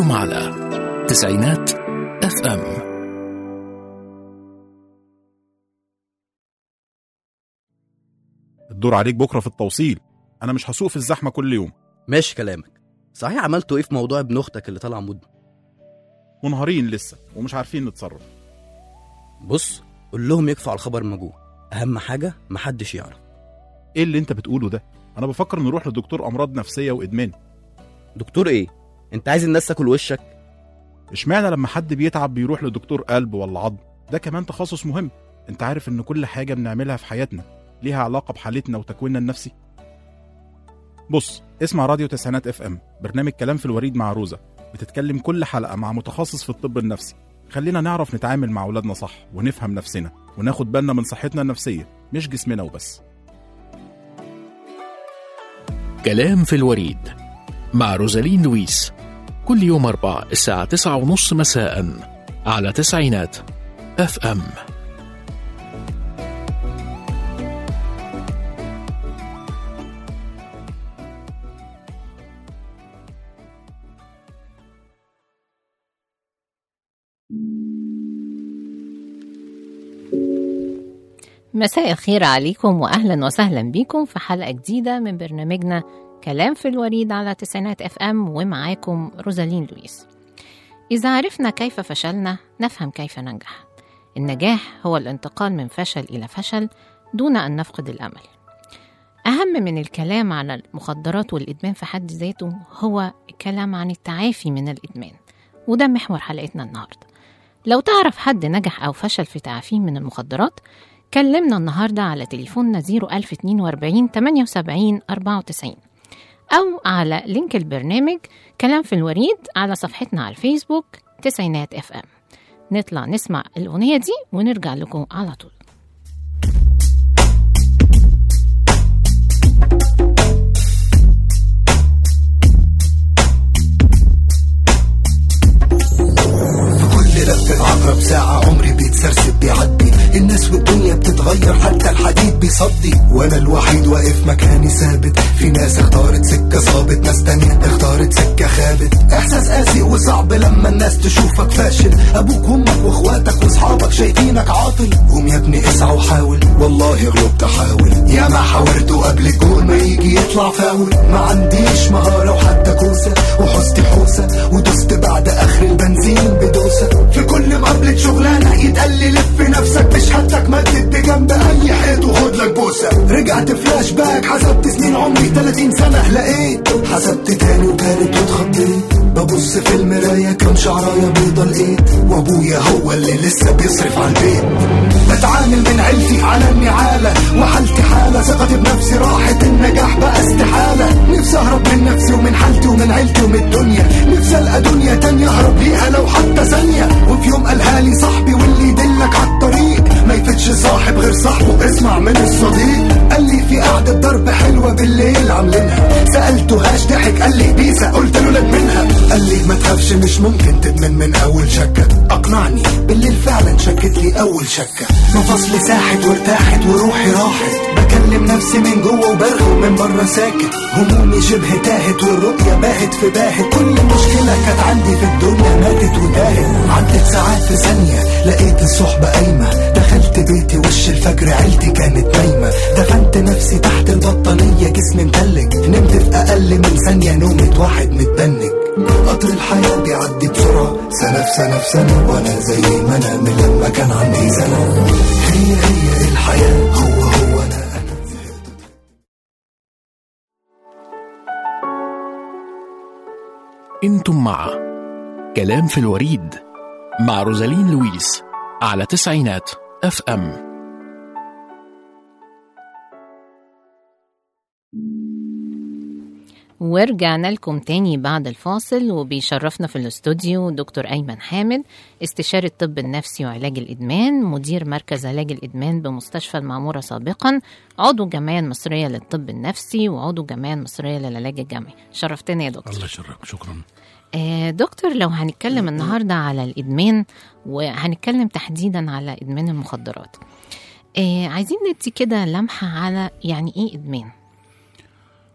أنتم على تسعينات اف ام الدور عليك بكره في التوصيل انا مش هسوق في الزحمه كل يوم ماشي كلامك صحيح عملتوا ايه في موضوع ابن اختك اللي طالع مدمن منهارين لسه ومش عارفين نتصرف بص قول لهم يكفوا على الخبر الموجود اهم حاجه محدش يعرف ايه اللي انت بتقوله ده انا بفكر نروح لدكتور امراض نفسيه وادمان دكتور ايه انت عايز الناس تاكل وشك اشمعنى لما حد بيتعب بيروح لدكتور قلب ولا عظم ده كمان تخصص مهم انت عارف ان كل حاجه بنعملها في حياتنا ليها علاقه بحالتنا وتكويننا النفسي بص اسمع راديو تسعينات اف ام برنامج كلام في الوريد مع روزا بتتكلم كل حلقه مع متخصص في الطب النفسي خلينا نعرف نتعامل مع اولادنا صح ونفهم نفسنا وناخد بالنا من صحتنا النفسيه مش جسمنا وبس كلام في الوريد مع روزالين لويس كل يوم أربع الساعة تسعة ونص مساء على تسعينات اف ام مساء الخير عليكم واهلا وسهلا بيكم في حلقه جديده من برنامجنا كلام في الوريد على تسعينات اف ام ومعاكم روزالين لويس اذا عرفنا كيف فشلنا نفهم كيف ننجح النجاح هو الانتقال من فشل الى فشل دون ان نفقد الامل اهم من الكلام عن المخدرات والادمان في حد ذاته هو الكلام عن التعافي من الادمان وده محور حلقتنا النهارده لو تعرف حد نجح او فشل في تعافيه من المخدرات كلمنا النهاردة على تليفوننا 01042 78 94 أو على لينك البرنامج كلام في الوريد على صفحتنا على الفيسبوك تسعينات اف ام نطلع نسمع الأغنية دي ونرجع لكم على طول كل لفة عقرب ساعة عمري بيتسرسب بيعدي الناس والدنيا بتتغير حتى الحديد بيصدي وانا الوحيد واقف مكاني ثابت في ناس اختارت سكة صابت ناس تانية اختارت سكة خابت احساس قاسي وصعب لما الناس تشوفك فاشل ابوك وامك واخواتك واصحابك شايفينك عاطل قوم يا ابني اسعى وحاول والله غلبت احاول يا ما حاولت قبل الجول ما يجي يطلع فاول ما عنديش مهارة وحتى كوسة وحزت حوسة ودست بعد اخر البنزين بدوسة في كل مقابلة شغلانة يتقال لي لف نفسك مش حدك مدد بجنب اي حيط وخد لك بوسة رجعت فلاش باك حسبت سنين عمري 30 سنة لقيت حسبت تاني وتالت واتخضيت ببص في المراية كم شعراية بيضة لقيت وابويا هو اللي لسه بيصرف على البيت بتعامل من عيلتي على النعالة وحالتي حالة ثقتي بنفسي راحت النجاح بقى استحالة نفسي اهرب من نفسي ومن حالتي ومن عيلتي ومن الدنيا نفسي القى دنيا تانية اهرب ليها لو حتى ثانية وفي يوم قالها لي صاحبي واللي يدلك على الطريق ما يفتش صاحب غير صاحبه اسمع من الصديق قال لي في قعدة ضرب حلوة بالليل عاملينها سألته هاش ضحك قال لي بيسا قلت له لك منها قال لي ما تخافش مش ممكن تدمن من اول شكة اقنعني بالليل فعلا شكت لي اول شكة مفاصلي ساحت وارتاحت وروحي راحت بكلم نفسي من جوه وبرغي من بره ساكت همومي شبه تاهت والرؤية باهت في باهت كل مشكلة كانت عندي في الدنيا ماتت وتاهت عدت ساعات في ثانية لقيت الصحبة قايمة دخلت بيتي وش الفجر عيلتي كانت نايمة دفنت نفسي تحت البطانية جسمي متلج نمت في أقل من ثانية نومة واحد متبنج قطر الحياة بيعدي بسرعة سنة في سنة في سنة وأنا زي ما أنا من لما كان عندي سنة هي هي الحياة هو هو أنا أنا انتم مع كلام في الوريد مع روزالين لويس على تسعينات اف ام ورجعنا لكم تاني بعد الفاصل وبيشرفنا في الاستوديو دكتور أيمن حامد استشاري الطب النفسي وعلاج الإدمان مدير مركز علاج الإدمان بمستشفى المعمورة سابقا عضو جمعية مصرية للطب النفسي وعضو جمعية مصرية للعلاج الجمعي شرفتنا يا دكتور الله يشرفك شكرا آه دكتور لو هنتكلم النهاردة على الإدمان وهنتكلم تحديدا على إدمان المخدرات آه عايزين ندي كده لمحة على يعني إيه إدمان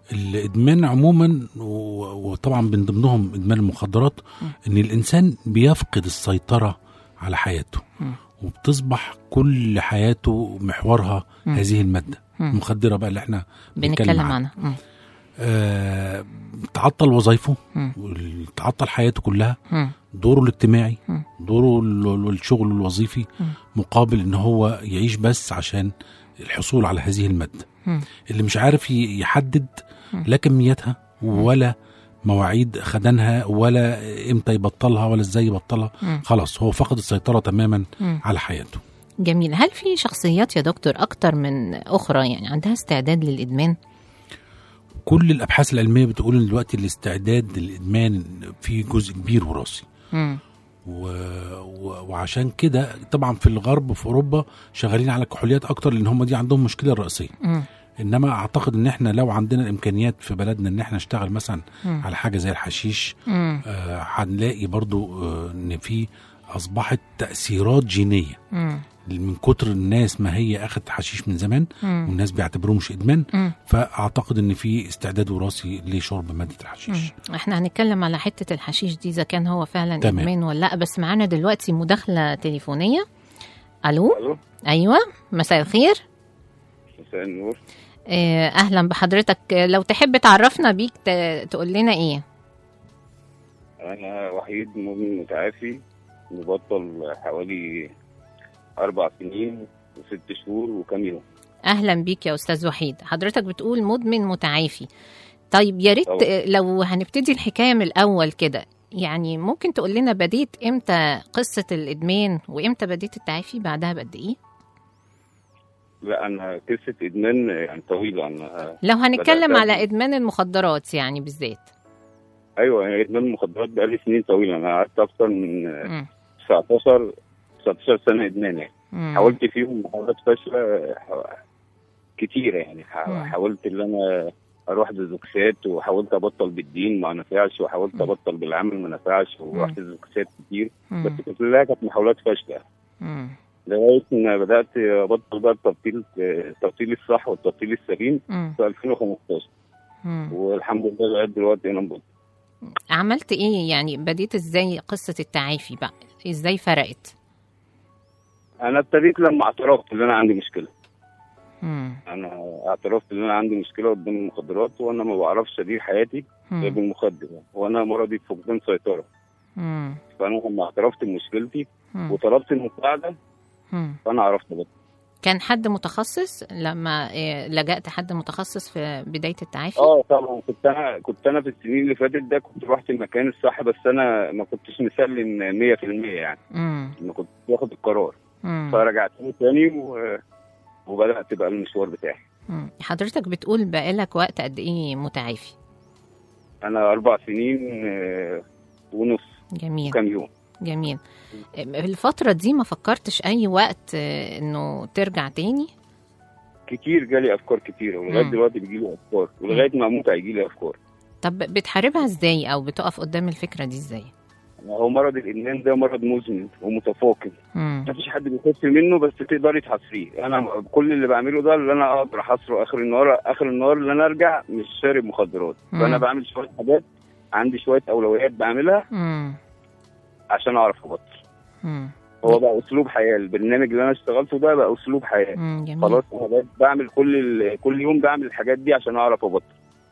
الادمان عموما و- وطبعا من ضمنهم ادمان المخدرات ان الانسان بيفقد السيطره على حياته مم. وبتصبح كل حياته محورها مم. هذه الماده مم. المخدره بقى اللي احنا بنتكلم عنها. عنها مم. آه تعطل وظائفه مم. تعطل حياته كلها مم. دوره الاجتماعي مم. دوره ال- الشغل الوظيفي مم. مقابل ان هو يعيش بس عشان الحصول على هذه الماده مم. اللي مش عارف ي- يحدد مم. لا كمياتها ولا مواعيد خدانها ولا امتى يبطلها ولا ازاي يبطلها مم. خلاص هو فقد السيطره تماما مم. على حياته جميل هل في شخصيات يا دكتور أكتر من أخرى يعني عندها استعداد للإدمان؟ كل الابحاث العلميه بتقول ان دلوقتي الاستعداد للادمان في جزء كبير وراثي مم. و... و... وعشان كده طبعا في الغرب وفي اوروبا شغالين على الكحوليات اكتر لان هم دي عندهم مشكله رئيسيه مم. انما اعتقد ان احنا لو عندنا الامكانيات في بلدنا ان احنا نشتغل مثلا مم. على حاجه زي الحشيش مم. آه، هنلاقي برضو آه، ان في اصبحت تاثيرات جينيه مم. من كتر الناس ما هي اخذت حشيش من زمان مم. والناس بيعتبروه مش ادمان مم. فاعتقد ان في استعداد وراثي لشرب ماده الحشيش مم. احنا هنتكلم على حتة الحشيش دي إذا كان هو فعلا تمام. إدمان ولا لأ بس معانا دلوقتي مداخلة تليفونية ألو الو أيوة مساء الخير مساء النور آه، أهلا بحضرتك آه، لو تحب تعرفنا بيك ت- تقول لنا إيه؟ انا وحيد مؤمن متعافي مبطل حوالي اربع سنين وست شهور وكام يوم اهلا بيك يا استاذ وحيد حضرتك بتقول مدمن متعافي طيب يا ريت طبعا. آه، لو هنبتدي الحكايه من الاول كده يعني ممكن تقول لنا بديت امتى قصه الادمان وامتى بديت التعافي بعدها بقد ايه لا انا قصه ادمان يعني طويله انا لو هنتكلم بدأت على أدمن. ادمان المخدرات يعني بالذات ايوه يعني ادمان المخدرات بقالي سنين طويله انا قعدت اكتر من مم. 19 19 سنه ادمان يعني مم. حاولت فيهم محاولات فاشله ح- كتيره يعني ح- مم. حاولت ان انا اروح ديزوكسات وحاولت ابطل بالدين ما نفعش وحاولت مم. ابطل بالعمل ما نفعش ورحت ديزوكسات كتير مم. بس كلها كانت محاولات فاشله مم. لغايه ما بدات ابطل بقى التبطيل التبطيل الصح والتبطيل السليم مم. في 2015 مم. والحمد لله لغايه دلوقتي انا مبطل عملت ايه يعني بديت ازاي قصه التعافي بقى ازاي فرقت انا ابتديت لما اعترفت ان انا عندي مشكله مم. انا اعترفت ان انا عندي مشكله قدام المخدرات وانا ما بعرفش ادير حياتي غير مم. بالمخدر وانا مرضي فقدان سيطره مم. فانا لما اعترفت بمشكلتي مم. وطلبت المساعده مم. فانا عرفت بطل كان حد متخصص لما آه، لجأت حد متخصص في بداية التعافي؟ اه طبعا كنت انا كنت انا في السنين اللي فاتت ده كنت رحت المكان الصح بس انا ما كنتش مسلم 100% يعني امم ما كنتش واخد القرار امم فرجعت له تاني و... وبدات بقى المشوار بتاعي أمم. حضرتك بتقول بقالك وقت قد ايه متعافي؟ انا اربع سنين آه، ونص جميل كام يوم جميل الفترة دي ما فكرتش أي وقت آه، إنه ترجع تاني؟ كتير جالي افكار كتيره ولغايه مم. دلوقتي بيجي لي افكار ولغايه ما اموت هيجي لي افكار طب بتحاربها ازاي أو بتقف قدام الفكرة دي ازاي؟ هو مرض الادمان ده مرض مزمن ومتفاقم امم مفيش حد بيخف منه بس تقدري تحصريه انا كل اللي بعمله ده اللي انا اقدر احصره اخر النهار اخر النهار اللي انا ارجع مش شارب مخدرات مم. فانا بعمل شويه حاجات عندي شويه اولويات بعملها امم عشان اعرف ابطل امم هو بقى اسلوب حياه البرنامج اللي انا اشتغلته ده بقى اسلوب حياه أمم، جميل خلاص انا بقيت بعمل كل ال... كل يوم بعمل الحاجات دي عشان اعرف ابطل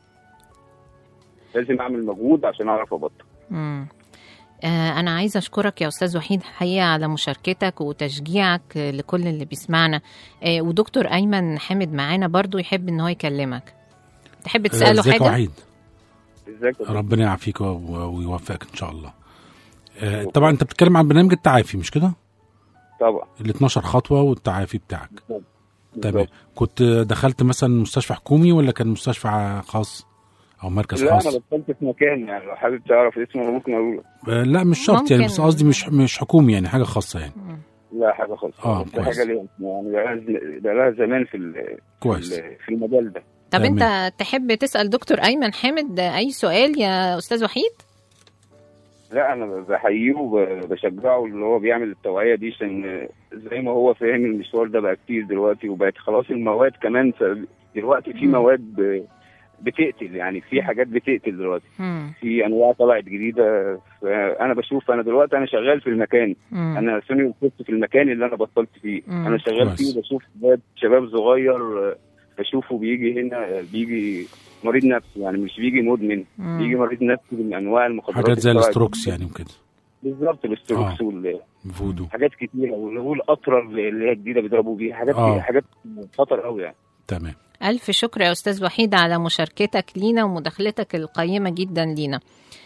لازم اعمل مجهود عشان اعرف ابطل مم. آه، أنا عايزة أشكرك يا أستاذ وحيد حقيقة على مشاركتك وتشجيعك آه، لكل اللي بيسمعنا آه، ودكتور أيمن حامد معانا برضو يحب إن هو يكلمك تحب تسأله ازيك يا حاجة؟ وحيد ازيك يا دكتور؟ ربنا يعافيك و- ويوفقك ان شاء الله آه، طبعا انت بتتكلم عن برنامج التعافي مش كده طبعا ال 12 خطوه والتعافي بتاعك تمام بالظبط. كنت دخلت مثلا مستشفى حكومي ولا كان مستشفى خاص او مركز لا خاص انا دخلت في مكان يعني لو حابب تعرف اسمه ممكن اقول لك آه، لا مش شرط يعني ممكن. بس قصدي مش مش حكومي يعني حاجه خاصه يعني مم. لا حاجه خالص آه، بس كويس. حاجه ليها يعني بقى لها- بقى لها زمان في ال- كويس في ال- في المجال ده طب تمام. أنت تحب تسأل دكتور أيمن حامد أي سؤال يا أستاذ وحيد؟ لا انا بحييه وبشجعه اللي هو بيعمل التوعيه دي عشان زي ما هو فاهم المشوار ده بقى كتير دلوقتي وبقت خلاص المواد كمان ف- دلوقتي في مم. مواد بتقتل يعني في حاجات بتقتل دلوقتي مم. في انواع طلعت جديده انا بشوف انا دلوقتي انا شغال في المكان مم. انا سوني كنت في المكان اللي انا بطلت فيه مم. انا شغال كويس. فيه بشوف شباب شباب صغير آه، بشوفه بيجي هنا آه، بيجي مريض نفسي يعني مش بيجي مدمن مم. بيجي مريض نفسي من انواع المخدرات حاجات زي اللي طلعت الاستروكس جديدة. يعني وكده بالظبط الاستروكس وال- فودو حاجات كتيره والقطره اللي هي جديده بيضربوا بيها حاجات آه. حاجات خطر قوي يعني تمام ألف شكر يا أستاذ وحيد على مشاركتك لينا ومداخلتك القيمة جدا لينا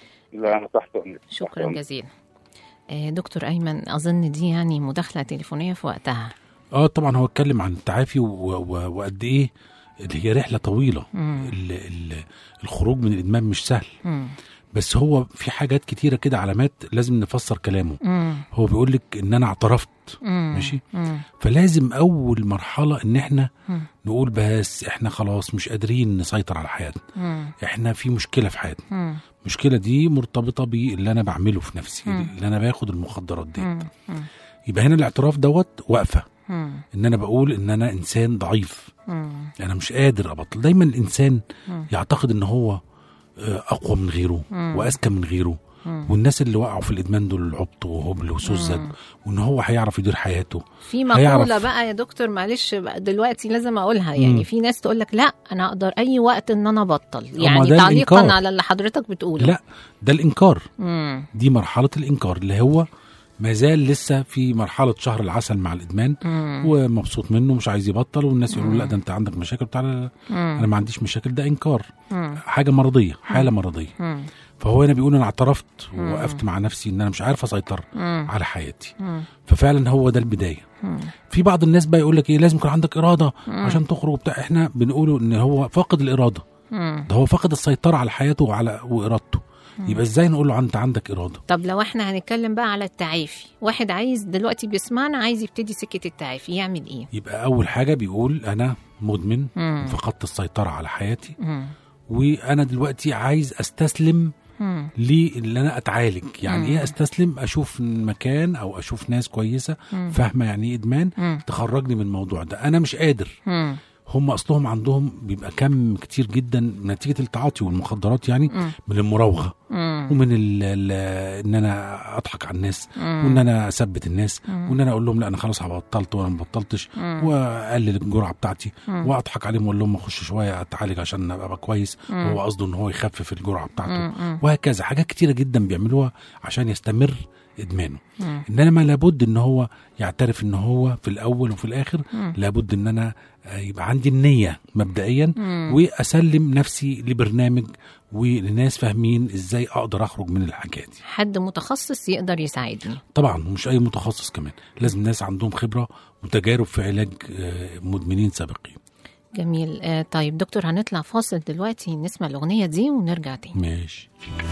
لا انا تحت أمرك. تحت شكرا أمرك. جزيلا آه، دكتور أيمن أظن دي يعني مداخلة تليفونية في وقتها اه طبعا هو اتكلم عن التعافي و- و- وقد ايه اللي هي رحله طويله مم. ال- ال- الخروج من الادمان مش سهل مم. بس هو في حاجات كتيره كده علامات لازم نفسر كلامه مم. هو بيقول لك ان انا اعترفت مم. ماشي. مم. فلازم اول مرحله ان احنا مم. نقول بس احنا خلاص مش قادرين نسيطر على حياتنا مم. احنا في مشكله في حياتنا مم. المشكله دي مرتبطه باللي انا بعمله في نفسي مم. اللي انا باخد المخدرات دي مم. مم. يبقى هنا الاعتراف دوت واقفه مم. ان انا بقول ان انا انسان ضعيف مم. انا مش قادر ابطل دايما الانسان مم. يعتقد ان هو آه، اقوى من غيره مم. واذكى من غيره مم. والناس اللي وقعوا في الادمان دول عبط وهبل وسذج مم. وان هو هيعرف يدير حياته في مقولة هيعرف. بقى يا دكتور معلش بقى دلوقتي لازم اقولها يعني مم. في ناس تقول لك لا انا اقدر اي وقت ان انا ابطل ما يعني ده تعليقا الإنكار. على اللي حضرتك بتقوله لا ده الانكار مم. دي مرحله الانكار اللي هو ما زال لسه في مرحله شهر العسل مع الادمان مم. ومبسوط منه مش عايز يبطل والناس يقولوا لا ده انت عندك مشاكل بتاع لا لا لا، انا ما عنديش مشاكل ده انكار مم. حاجه مرضيه حاله مرضيه مم. فهو هنا بيقول انا اعترفت ووقفت مع نفسي ان انا مش عارف اسيطر مم. على حياتي مم. ففعلا هو ده البدايه مم. في بعض الناس بقى يقول لك ايه لازم يكون عندك اراده عشان تخرج وبتاع احنا بنقوله ان هو فاقد الاراده مم. ده هو فاقد السيطره على حياته وعلى وارادته يبقى ازاي نقول له انت عندك اراده طب لو احنا هنتكلم بقى على التعافي واحد عايز دلوقتي بيسمعنا عايز يبتدي سكة التعافي يعمل ايه يبقى اول حاجه بيقول انا مدمن مم. فقدت السيطره على حياتي مم. وانا دلوقتي عايز استسلم مم. لان انا اتعالج يعني مم. ايه استسلم اشوف مكان او اشوف ناس كويسه مم. فاهمه يعني ايه ادمان مم. تخرجني من الموضوع ده انا مش قادر مم. هم اصلهم عندهم بيبقى كم كتير جدا نتيجه التعاطي والمخدرات يعني مم. من المراوغه مم. ومن ال ال ان انا اضحك على الناس مم. وان انا اثبت الناس مم. وان انا اقول لهم لا انا خلاص بطلت وانا ما بطلتش مم. واقلل الجرعه بتاعتي مم. واضحك عليهم واقول لهم اخش شويه اتعالج عشان ابقى كويس مم. وهو قصده ان هو يخفف الجرعه بتاعته مم. وهكذا حاجات كتيره جدا بيعملوها عشان يستمر ادمانه مم. انما لابد ان هو يعترف ان هو في الاول وفي الاخر مم. لابد ان انا آه، يبقى عندي النيه مبدئيا مم. واسلم نفسي لبرنامج ولناس فاهمين ازاي اقدر اخرج من الحاجات دي حد متخصص يقدر يساعدني طبعا مش اي متخصص كمان لازم ناس عندهم خبره وتجارب في علاج آه، مدمنين سابقين جميل آه طيب دكتور هنطلع فاصل دلوقتي نسمع الأغنية دي ونرجع تاني ماشي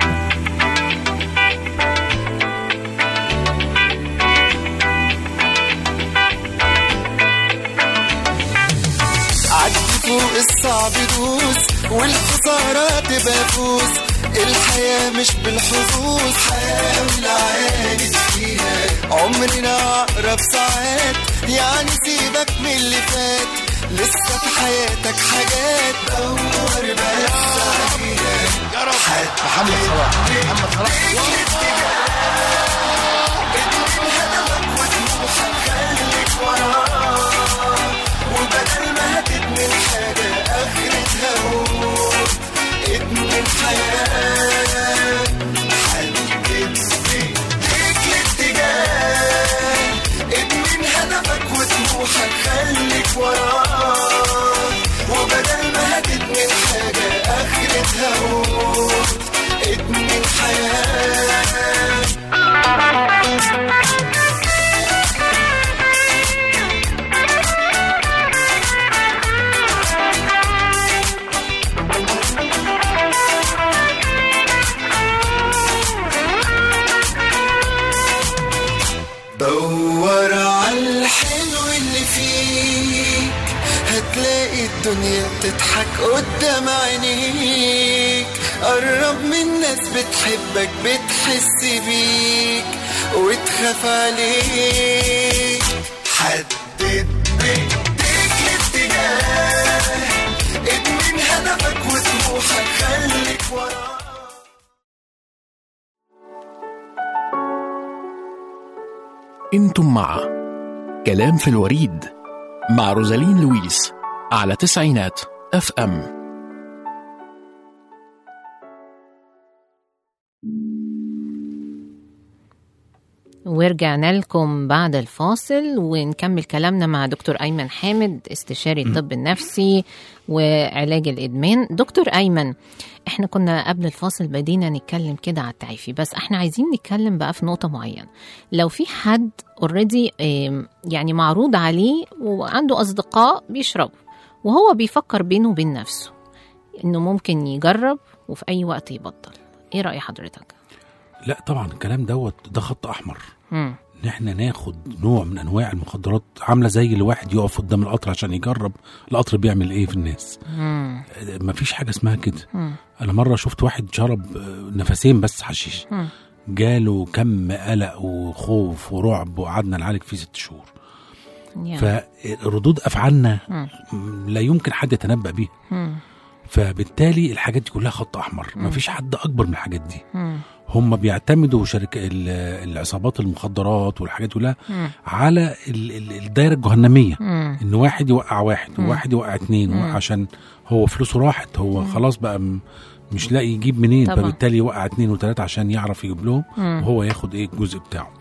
عدي فوق الصعب دوس والخسارة تبقى فوز الحياة مش بالحظوظ حاول عاند فيها عمرنا أقرب ساعات يعني سيبك من اللي فات لسه في حياتك حاجات دور بس عليها يا رب محمد صلاح محمد صلاح وبدل ما هتدمن حاجة آخرتها موت ادمن حياة حدد بيديك الاتجاه ادمن هدفك وطموحك خليك وراه وبدل ما هتدمن حاجة آخرتها موت ادمن حياة دور على الحلو اللي فيك هتلاقي الدنيا بتضحك قدام عينيك قرب من ناس بتحبك بتحس بيك وتخاف عليك حدد بايديك الاتجاه ادمن هدفك وطموحك روحك خليك ورا انتم مع كلام في الوريد مع روزالين لويس على تسعينات اف ام ورجعنا لكم بعد الفاصل ونكمل كلامنا مع دكتور أيمن حامد استشاري الطب النفسي وعلاج الإدمان دكتور أيمن احنا كنا قبل الفاصل بدينا نتكلم كده على التعافي بس احنا عايزين نتكلم بقى في نقطة معينة لو في حد اوريدي يعني معروض عليه وعنده أصدقاء بيشربوا وهو بيفكر بينه وبين نفسه انه ممكن يجرب وفي أي وقت يبطل ايه رأي حضرتك؟ لا طبعا الكلام دوت ده خط احمر مم. ان احنا ناخد نوع من انواع المخدرات عامله زي اللي واحد يقف قدام القطر عشان يجرب القطر بيعمل ايه في الناس مم. ما فيش حاجه اسمها كده مم. انا مره شفت واحد شرب آه، نفسين بس حشيش مم. جاله كم قلق وخوف ورعب وقعدنا نعالج فيه ست شهور يعني. فردود افعالنا مم. لا يمكن حد يتنبأ بيها مم. فبالتالي الحاجات دي كلها خط احمر مفيش حد اكبر من الحاجات دي مم. هم بيعتمدوا شركة ال- العصابات المخدرات والحاجات دي كلها مم. على ال- ال- الدايره الجهنميه مم. ان واحد يوقع واحد وواحد يوقع اتنين مم. عشان هو فلوسه راحت هو خلاص بقى م- مش لاقي يجيب منين طبعا. فبالتالي يوقع اتنين وتلاته عشان يعرف يجيب لهم مم. وهو ياخد ايه الجزء بتاعه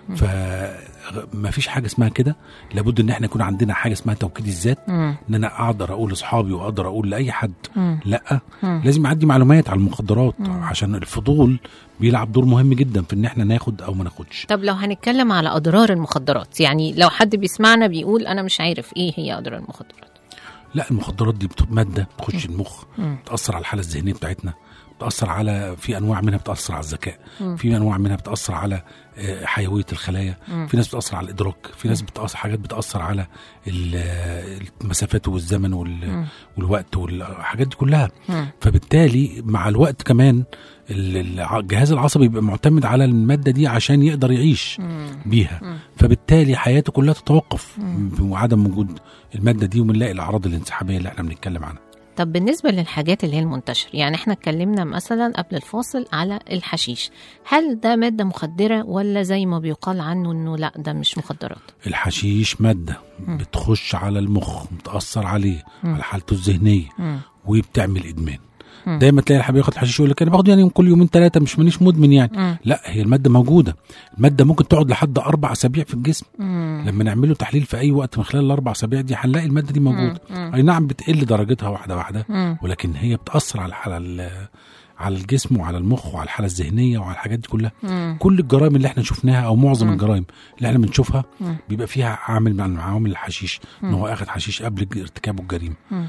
فما فيش حاجه اسمها كده لابد ان احنا يكون عندنا حاجه اسمها توكيد الذات مم. ان انا اقدر اقول لاصحابي واقدر اقول لاي حد مم. لا مم. لازم اعدي معلومات على المخدرات عشان الفضول بيلعب دور مهم جدا في ان احنا ناخد او ما ناخدش طب لو هنتكلم على اضرار المخدرات يعني لو حد بيسمعنا بيقول انا مش عارف ايه هي اضرار المخدرات لا المخدرات دي بت- ماده بتخش المخ مم. بتاثر على الحاله الذهنيه بتاعتنا بتاثر على في انواع منها بتاثر على الذكاء مم. في انواع منها بتاثر على آه، حيويه الخلايا مم. في ناس بتاثر على الادراك في ناس بتاثر حاجات بتاثر على ال- آه، المسافات والزمن وال- مم. والوقت والحاجات دي كلها مم. فبالتالي مع الوقت كمان ال- الع- الجهاز العصبي بيبقى معتمد على الماده دي عشان يقدر يعيش مم. بيها فبالتالي حياته كلها تتوقف بعدم وجود الماده دي وبنلاقي الاعراض الانسحابيه اللي احنا بنتكلم عنها طب بالنسبة للحاجات اللي هي المنتشرة يعني احنا اتكلمنا مثلا قبل الفاصل على الحشيش هل ده مادة مخدرة ولا زي ما بيقال عنه انه لا ده مش مخدرات الحشيش ماده بتخش على المخ بتاثر عليه على حالته الذهنيه مم. وبتعمل ادمان مم. دايما تلاقي الحبيب ياخد حشيش يقول لك انا باخده يعني كل يومين ثلاثه مش مانيش مدمن يعني مم. لا هي الماده موجوده الماده ممكن تقعد لحد اربع اسابيع في الجسم مم. لما نعمله تحليل في اي وقت من خلال الاربع اسابيع دي هنلاقي الماده دي موجوده مم. اي نعم بتقل درجتها واحده واحده مم. ولكن هي بتاثر على الحاله ال- على الجسم وعلى المخ وعلى الحاله الذهنيه وعلى الحاجات دي كلها مم. كل الجرائم اللي احنا شفناها او معظم مم. الجرائم اللي احنا بنشوفها مم. بيبقى فيها عامل من عوامل الحشيش ان هو اخذ حشيش قبل ارتكابه الجريمه مم.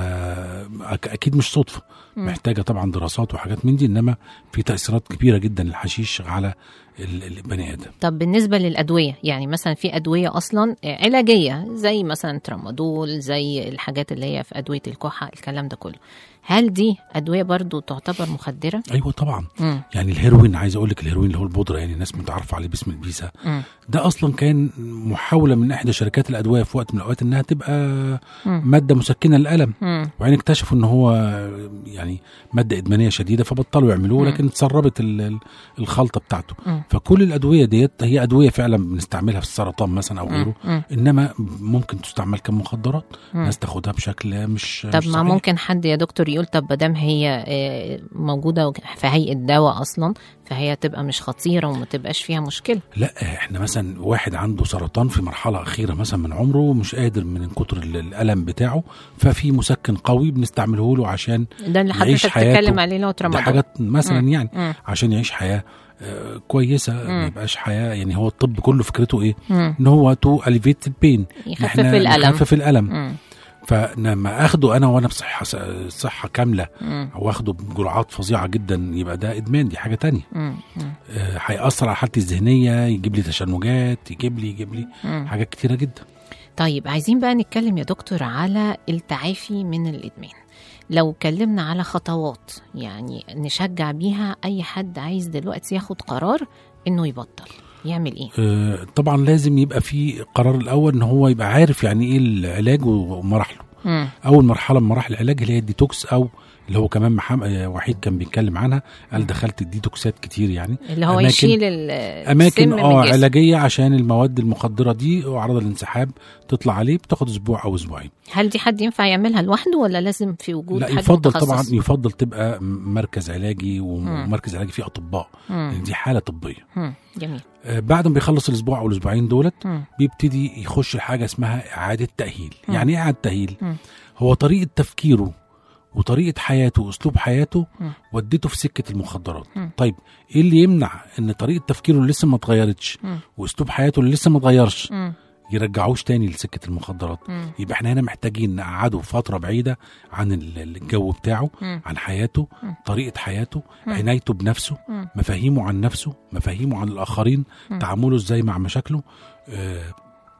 فاكيد مش صدفه محتاجه طبعا دراسات وحاجات من دي انما في تاثيرات كبيره جدا للحشيش على ال- البني ادم طب بالنسبة للأدوية يعني مثلا في أدوية أصلا علاجية زي مثلا ترامادول زي الحاجات اللي هي في أدوية الكحة الكلام ده كله هل دي أدوية برضو تعتبر مخدرة؟ ايوه طبعا مم. يعني الهيروين عايز اقول لك الهيروين اللي هو البودره يعني الناس متعرفه عليه باسم البيسا مم. ده اصلا كان محاوله من احدى شركات الادويه في وقت من الاوقات انها تبقى مم. ماده مسكنه للالم مم. وبعدين اكتشفوا ان هو يعني ماده ادمانيه شديده فبطلوا يعملوه مم. لكن اتسربت ال- ال- الخلطه بتاعته مم. فكل الادويه ديت هي ادويه فعلا بنستعملها في السرطان مثلا او غيره مم. انما ممكن تستعمل كمخدرات مم. ناس تاخدها بشكل مش طب مش ما صحيح. ممكن حد يا دكتور يقول طب ما دام هي آه، موجودة في هيئة دواء أصلا فهي تبقى مش خطيرة وما تبقاش فيها مشكلة لا احنا مثلا واحد عنده سرطان في مرحله اخيره مثلا من عمره مش قادر من كتر ال- الالم بتاعه ففي مسكن قوي بنستعمله له عشان ده اللي يعيش حضرتك حياته. بتتكلم عليه اللي هو دي ترامادول حاجات مثلا مم. يعني مم. عشان يعيش حياه آه، كويسه ما مم. يبقاش حياه يعني هو الطب كله فكرته ايه؟ مم. ان هو تو اليفيت البين يخفف الألم يخفف الالم مم. فلما اخده انا وانا بصحه صحه كامله مم. او اخده بجرعات فظيعه جدا يبقى ده ادمان دي حاجه تانية مم. مم. آه، هيأثر على حالتي الذهنيه يجيب لي تشنجات يجيب لي يجيب لي مم. حاجات كتيره جدا طيب عايزين بقى نتكلم يا دكتور على التعافي من الإدمان لو اتكلمنا على خطوات يعني نشجع بيها أي حد عايز دلوقتي ياخد قرار إنه يبطل يعمل إيه؟ آه، طبعا لازم يبقى في قرار الاول ان هو يبقى عارف يعني ايه العلاج ومراحله مم. اول مرحله من مراحل العلاج اللي هي الديتوكس او اللي هو كمان محمد آه، وحيد كان بيتكلم عنها قال دخلت الديتوكسات كتير يعني اللي هو أماكن- يشيل ال- اماكن السم من اه الجسم. علاجيه عشان المواد المخدره دي وعرض الانسحاب تطلع عليه بتاخد اسبوع او اسبوعين هل دي حد ينفع يعملها لوحده ولا لازم في وجود لا حد يفضل متخصص؟ طبعا يفضل تبقى م- مركز علاجي ومركز علاجي فيه اطباء مم. لان دي حاله طبيه مم. جميل آه، بعد ما بيخلص الاسبوع او الاسبوعين دولت مم. بيبتدي يخش حاجه اسمها اعاده تاهيل مم. يعني ايه اعاده تاهيل مم. هو طريقه تفكيره وطريقه حياته واسلوب حياته مم. ودته في سكه المخدرات مم. طيب ايه اللي يمنع ان طريقه تفكيره اللي لسه ما اتغيرتش مم. واسلوب حياته اللي لسه ما اتغيرش مم. يرجعوش تاني لسكه المخدرات مم. يبقى احنا هنا محتاجين نقعده فتره بعيده عن ال- الجو بتاعه مم. عن حياته مم. طريقه حياته مم. عنايته بنفسه مم. مفاهيمه عن نفسه مفاهيمه عن الاخرين مم. تعامله ازاي مع مشاكله آه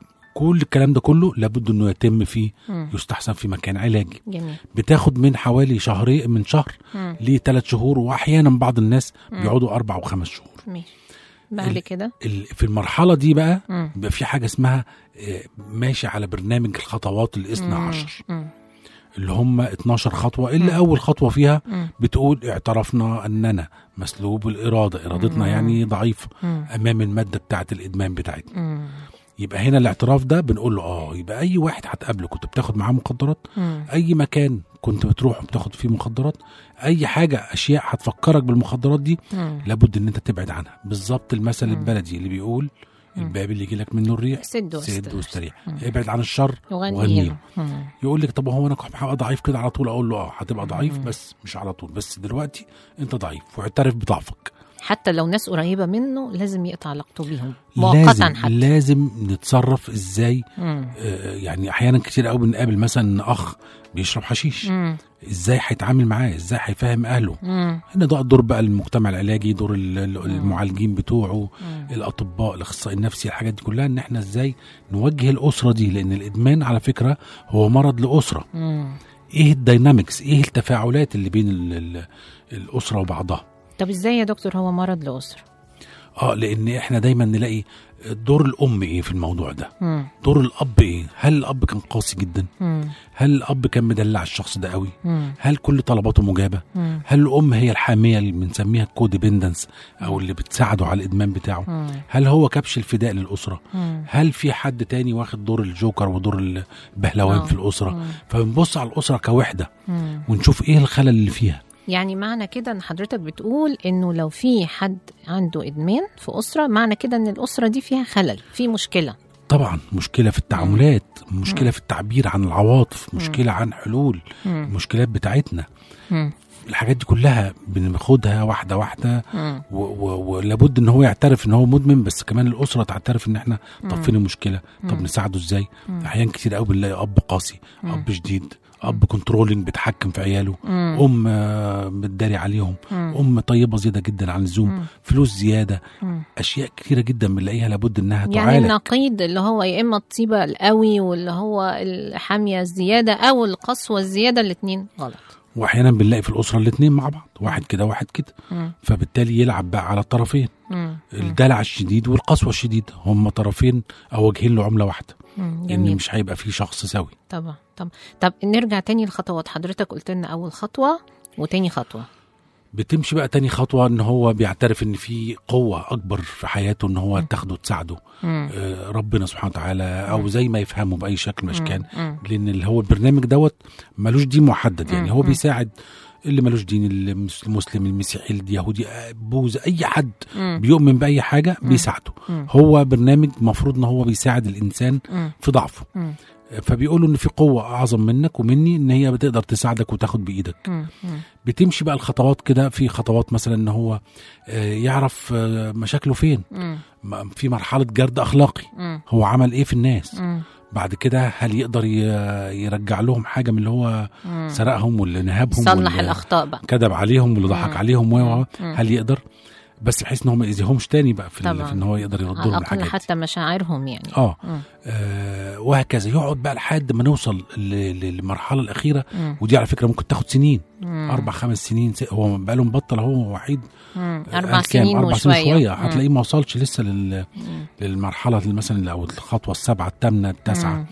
كل الكلام ده كله لابد انه يتم فيه مم. يستحسن في مكان علاجي جميل بتاخد من حوالي شهرين من شهر مم. لثلاث شهور واحيانا بعض الناس مم. بيقعدوا اربع وخمس شهور ماشي بعد ال- كده ال- في المرحله دي بقى مم. بيبقى في حاجه اسمها آه، ماشي على برنامج الخطوات الاثنى مم. عشر مم. اللي هم 12 خطوه اللي مم. اول خطوه فيها مم. بتقول اعترفنا اننا مسلوب الاراده ارادتنا مم. يعني ضعيفه مم. امام الماده بتاعه الادمان بتاعتنا مم. يبقى هنا الاعتراف ده بنقول له اه يبقى اي واحد هتقابله كنت بتاخد معاه مخدرات مم. اي مكان كنت بتروح بتاخد فيه مخدرات اي حاجه اشياء هتفكرك بالمخدرات دي مم. لابد ان انت تبعد عنها بالظبط المثل مم. البلدي اللي بيقول مم. الباب اللي يجي لك منه الريح سد سد واستريح. واستريح مم. ابعد عن الشر وغني وغنيله مم. يقول لك طب هو انا كنت هبقى ضعيف كده على طول اقول له اه هتبقى ضعيف مم. بس مش على طول بس دلوقتي انت ضعيف واعترف بضعفك حتى لو ناس قريبة منه لازم يقطع علاقته بيهم مؤقتا لازم حتى لازم نتصرف ازاي مم. آه، يعني احيانا كتير قوي بنقابل مثلا اخ بيشرب حشيش مم. ازاي هيتعامل معاه ازاي هيفهم اهله مم. هنا ده دور بقى المجتمع العلاجي دور ال- ال- المعالجين بتوعه مم. الاطباء الاخصائي النفسي الحاجات دي كلها ان احنا ازاي نوجه الاسره دي لان الادمان على فكره هو مرض لاسره مم. ايه الداينامكس ايه التفاعلات اللي بين ال ال الاسره وبعضها طب ازاي يا دكتور هو مرض لأسرة اه لان احنا دايما نلاقي دور الام ايه في الموضوع ده مم. دور الاب ايه هل الاب كان قاسي جدا مم. هل الاب كان مدلع الشخص ده قوي مم. هل كل طلباته مجابه مم. هل الام هي الحاميه اللي بنسميها الكوديبندنس او اللي بتساعده على الادمان بتاعه مم. هل هو كبش الفداء للاسره مم. هل في حد تاني واخد دور الجوكر ودور البهلوان آه. في الاسره مم. فبنبص على الاسره كوحده مم. ونشوف ايه الخلل اللي فيها يعني معنى كده ان حضرتك بتقول انه لو في حد عنده ادمان في اسره معنى كده ان الاسره دي فيها خلل في مشكله طبعا مشكله في التعاملات مشكله في التعبير عن العواطف مشكله عن حلول مم. المشكلات بتاعتنا مم. الحاجات دي كلها بناخدها واحده واحده مم. و- و- ولابد ان هو يعترف ان هو مدمن بس كمان الاسره تعترف ان احنا طب فين المشكله طب نساعده ازاي احيانا كتير قوي بنلاقي اب قاسي اب شديد اب كنترولنج بيتحكم في عياله مم. ام آه، بتداري عليهم مم. ام طيبه زياده جدا عن اللزوم مم. فلوس زياده مم. اشياء كتيره جدا بنلاقيها لابد انها يعني تعالج النقيض اللي هو يا اما الطيبه القوي واللي هو الحاميه الزياده او القسوه الزياده الاثنين غلط واحيانا بنلاقي في الاسره الاثنين مع بعض واحد كده واحد كده مم. فبالتالي يلعب بقى على الطرفين مم. الدلع الشديد والقسوه الشديده هم طرفين او وجهين لعمله واحده مم. ان جميل مش هيبقى في شخص سوي طبعا طب طب نرجع تاني للخطوات حضرتك قلت لنا اول خطوه وتاني خطوه بتمشي بقى تاني خطوة ان هو بيعترف ان في قوة اكبر في حياته ان هو تاخده تساعده مم. آه، ربنا سبحانه وتعالى او زي ما يفهمه باي شكل من الاشكال مم. لان اللي هو البرنامج دوت ملوش دين محدد يعني مم. هو مم. بيساعد اللي ملوش دين المس- المسلم المسيحي اليهودي آه، بوذا اي حد مم. بيؤمن باي حاجة بيساعده مم. هو برنامج مفروض ان هو بيساعد الانسان مم. في ضعفه مم. فبيقولوا ان في قوة اعظم منك ومني ان هي بتقدر تساعدك وتاخد بايدك مم. مم. بتمشي بقى الخطوات كده في خطوات مثلا ان هو آه، يعرف آه، مشاكله فين مم. م- في مرحله جرد اخلاقي مم. هو عمل ايه في الناس مم. بعد كده هل يقدر ي- يرجع لهم حاجه من اللي هو مم. سرقهم واللي نهبهم صلح واللي الاخطاء بقى كذب عليهم واللي ضحك مم. عليهم و و- مم. هل يقدر بس بحيث ان هو ما يأذيهمش تاني بقى في, ال- طبعاً. في ان هو يقدر يرد على لهم الاقل الحاجات دي. حتى مشاعرهم يعني اه مم. آه، وهكذا يقعد بقى لحد ما نوصل ل- ل- للمرحله الاخيره مم. ودي على فكره ممكن تاخد سنين مم. اربع خمس سنين س- هو بقى له مبطل هو وحيد مم. قال اربع كام؟ سنين اربع وشويه سنين شويه مم. هتلاقيه ما وصلش لسه لل... مم. للمرحله اللي مثلا او الخطوه السابعه الثامنه التاسعه مم. مم.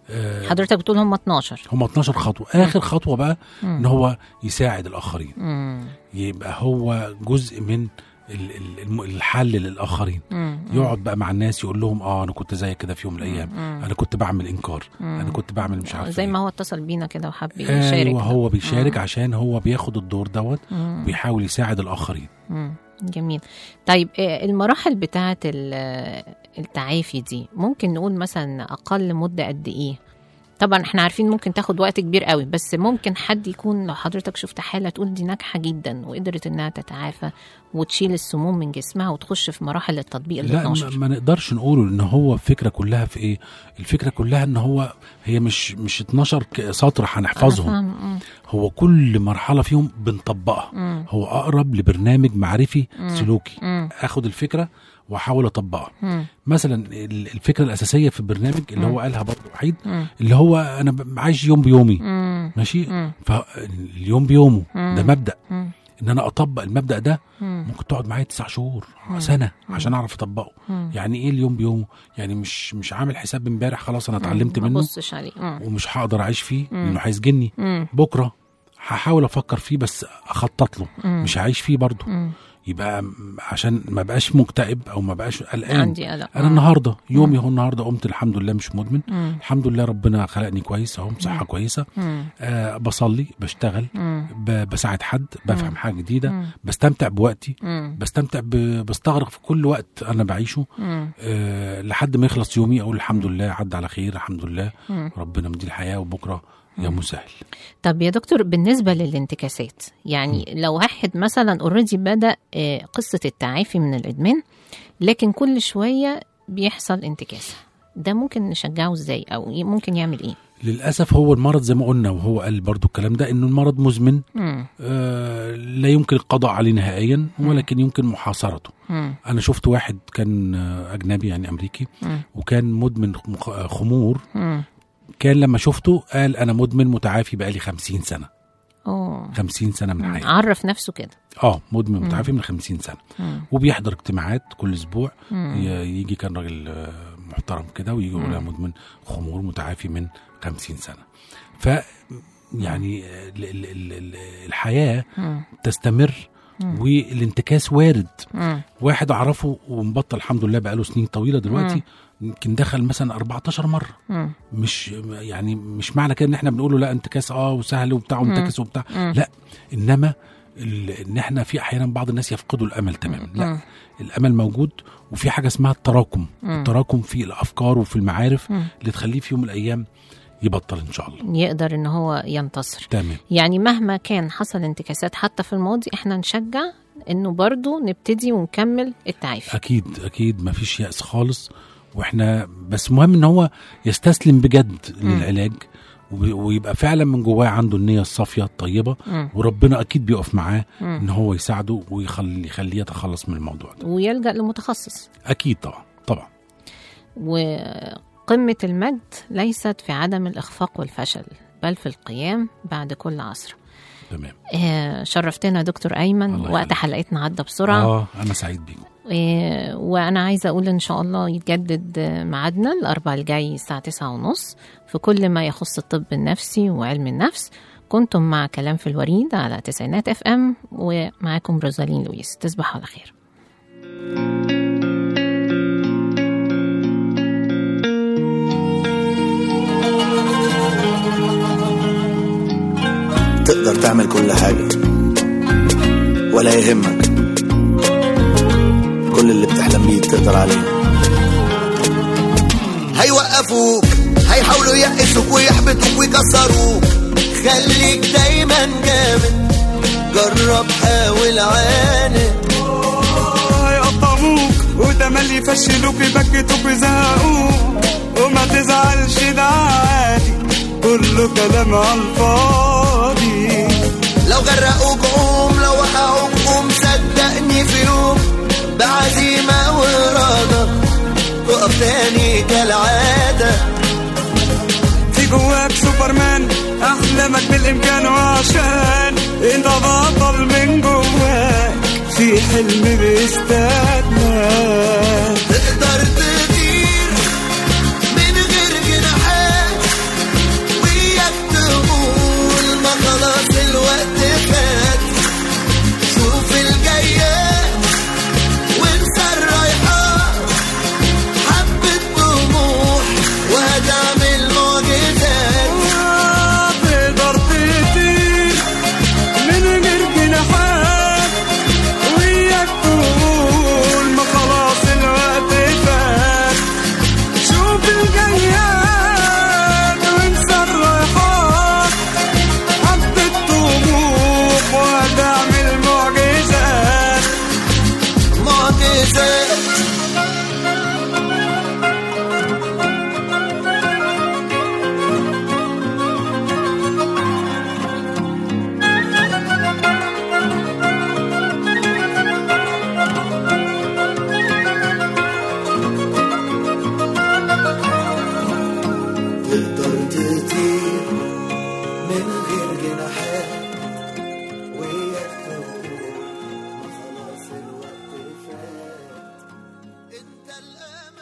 آه، حضرتك بتقول هم 12 هم 12 خطوه اخر خطوه بقى ان مم. هو يساعد الاخرين مم. يبقى هو جزء من ال- ال- الم- الحل للاخرين مم. يقعد بقى مع الناس يقول لهم اه انا كنت زي كده في يوم من الايام انا كنت بعمل انكار انا كنت بعمل مش عارف زي إيه. ما هو اتصل بينا كده وحب يشارك ايوه ده. هو بيشارك مم. عشان هو بياخد الدور دوت مم. وبيحاول يساعد الاخرين مم. جميل طيب آه، المراحل بتاعة ال- التعافي دي ممكن نقول مثلا أقل مدة قد إيه طبعا احنا عارفين ممكن تاخد وقت كبير قوي بس ممكن حد يكون لو حضرتك شفت حالة تقول دي ناجحة جدا وقدرت انها تتعافى وتشيل السموم من جسمها وتخش في مراحل التطبيق ال لا 12 ما, ما نقدرش نقول ان هو الفكره كلها في ايه الفكره كلها ان هو هي مش مش 12 ك- سطر هنحفظهم أنا فاهم. مم. هو كل مرحله فيهم بنطبقها مم. هو اقرب لبرنامج معرفي سلوكي مم. اخد الفكره واحاول اطبقها مم. مثلا ال- الفكره الاساسيه في البرنامج اللي هو قالها برضه وحيد مم. اللي هو انا ب- عايش يوم بيومي مم. ماشي مم. فاليوم بيومه ده مبدا مم. ان انا اطبق المبدا ده مم. ممكن تقعد معايا تسع شهور سنه عشان اعرف اطبقه يعني ايه اليوم بيومه يعني مش مش عامل حساب امبارح خلاص انا اتعلمت ما منه بصش عليه مم. ومش هقدر اعيش فيه لانه هيسجني مم. بكره هحاول افكر فيه بس اخطط له مم. مش هعيش فيه برضه مم. يبقى م- عشان ما بقاش مكتئب او ما بقاش قلقان عندي قلق انا النهارده يومي هو النهارده قمت الحمد لله مش مدمن مم. الحمد لله ربنا خلقني كويس اهو صحه كويسه مم. آه بصلي بشتغل مم. ب- بساعد حد بفهم حاجه جديده مم. بستمتع بوقتي مم. بستمتع ب... بستغرق في كل وقت انا بعيشه مم. أه لحد ما يخلص يومي اقول الحمد لله عدى على خير الحمد لله مم. ربنا مدي الحياه وبكره يا مسهل طب يا دكتور بالنسبة للانتكاسات يعني لو واحد مثلا اوريدي بدأ آه، قصة التعافي من الإدمان لكن كل شوية بيحصل انتكاسة ده ممكن نشجعه ازاي او ي- ممكن يعمل ايه للاسف هو المرض زي ما قلنا وهو قال برضو الكلام ده انه المرض مزمن مم. أه لا يمكن القضاء عليه نهائيا ولكن يمكن محاصرته مم. انا شفت واحد كان آه، اجنبي يعني امريكي مم. وكان مدمن مخ- آه، خمور مم. كان لما شفته قال انا مدمن متعافي بقالي خمسين سنه اوه خمسين سنه من حياتي عرف نفسه كده اه مدمن متعافي من 50 سنه مم. وبيحضر اجتماعات كل اسبوع مم. ي- يجي كان راجل آه، محترم كده ويجي يقول انا مدمن خمور متعافي من 50 سنه ف يعني آه، ال- ال- ال- ال- الحياه مم. تستمر والانتكاس وارد مم. واحد اعرفه ومبطل الحمد لله بقاله سنين طويله دلوقتي يمكن دخل مثلا 14 مره مم. مش يعني مش معنى كده ان احنا بنقوله لا انتكاس اه وسهل وبتاع وانتكس وبتاع لا انما ال- ان احنا في احيانا بعض الناس يفقدوا الامل تماما لا الامل موجود وفي حاجه اسمها التراكم التراكم في الافكار وفي المعارف اللي تخليه في يوم من الايام يبطل ان شاء الله يقدر ان هو ينتصر تمام يعني مهما كان حصل انتكاسات حتى في الماضي احنا نشجع انه برضو نبتدي ونكمل التعافي اكيد اكيد ما فيش يأس خالص واحنا بس مهم ان هو يستسلم بجد للعلاج وب- ويبقى فعلا من جواه عنده النية الصافية الطيبة مم. وربنا أكيد بيقف معاه مم. إن هو يساعده ويخليه يخليه يتخلص من الموضوع ده ويلجأ لمتخصص أكيد طبعا طبعا وقمة المجد ليست في عدم الإخفاق والفشل بل في القيام بعد كل عصر تمام آه، شرفتنا دكتور أيمن الله وقت يخليك. حلقتنا عدى بسرعة آه أنا سعيد بيكم آه، وأنا عايزة أقول إن شاء الله يتجدد آه، ميعادنا الأربعاء الجاي الساعة تسعة ونص في كل ما يخص الطب النفسي وعلم النفس كنتم مع كلام في الوريد على تسعينات اف ام ومعاكم روزالين لويس تصبحوا على خير تقدر تعمل كل حاجة ولا يهمك كل اللي بتحلم بيه تقدر عليه هيوقفوك هيحاولوا يقسوك ويحبطوك ويكسروك خليك دايما جامد جرب حاول عاند هيقطعوك وتملي يفشلوك يبكتوك ويزهقوك وما تزعلش ده عادي كله كلام على الفاضي لو غرقوك قوم لو وقعوك قوم صدقني في يوم بعزيمة وإرادة تقف تاني كالعادة في جواك سوبرمان احلامك بالامكان وعشان انت بطل من جواك في حلم بيستناك تقدر تطير من غير جناحات زاد تقدر تطير من غير جناحات وياك تقول ما خلاص الوقت فات انت الامل